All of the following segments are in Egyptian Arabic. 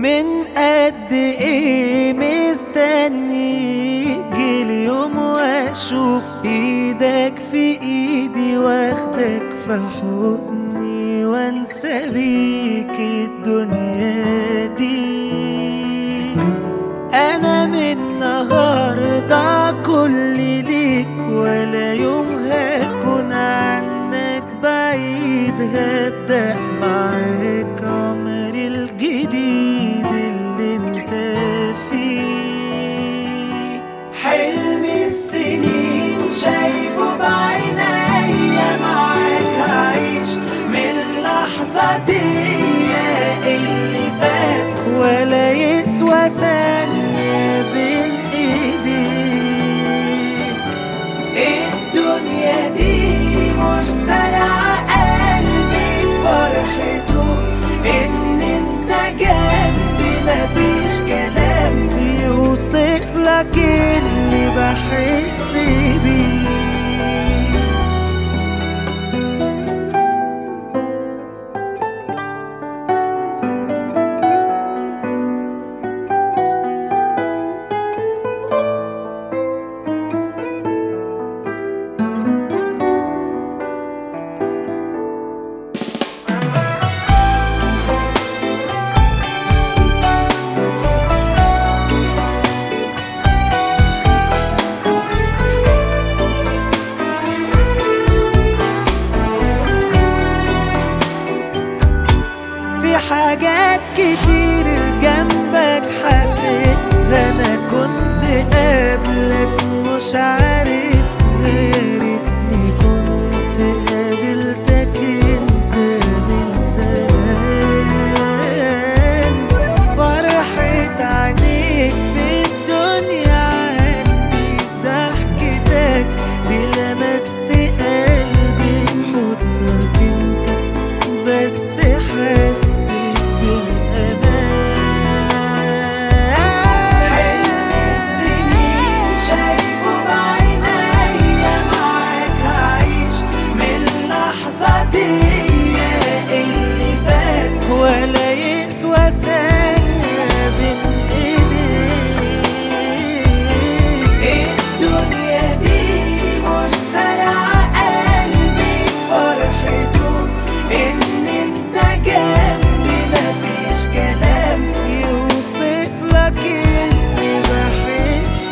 من قد ايه مستني يجي اليوم واشوف ايدك في ايدي واخدك في حضني وانسى بيك الدنيا دي انا من النهارده كل ليك ولا يوم هكون عنك بعيد هبدأ معاك عمري الجديد اللي انت فيه حلم السنين شايفه بعينيا معاك هعيش من اللحظة دي اللي فات ولا يسوى ثانية بين ايديك الدنيا دي مش سرعة قلبي فرحته ان انت جنبي مفيش كلام يوصف لك اللي بحس بيه في حاجات كتير جنبك حاسسها انا كنت قبلك مش عارف غيرتني كنت قابلتك انت من زمان فرحة عينيك بالدنيا عندي ضحكتك دي لمست قلبي حضنك انت بس حسيت بالأمان حلم السنين شايفه بعينيا معاك هعيش من اللحظة دي اللي فات ولا يسوى ثانية بين ايديك الدنيا دي مش سرعة قلبي فرحته ان انت جنبي مفيش كلام يوصف لك اللي بحس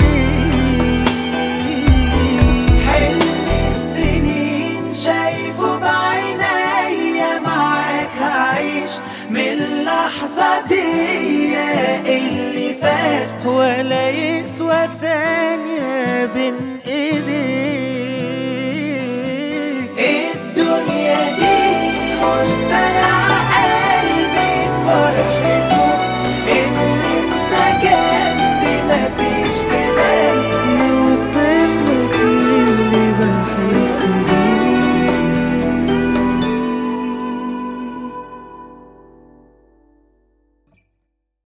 بيه حلم السنين شايفه بعينيا معاك هعيش من اللحظة دي اللي فات ولا يسوى ثانية بين ايديك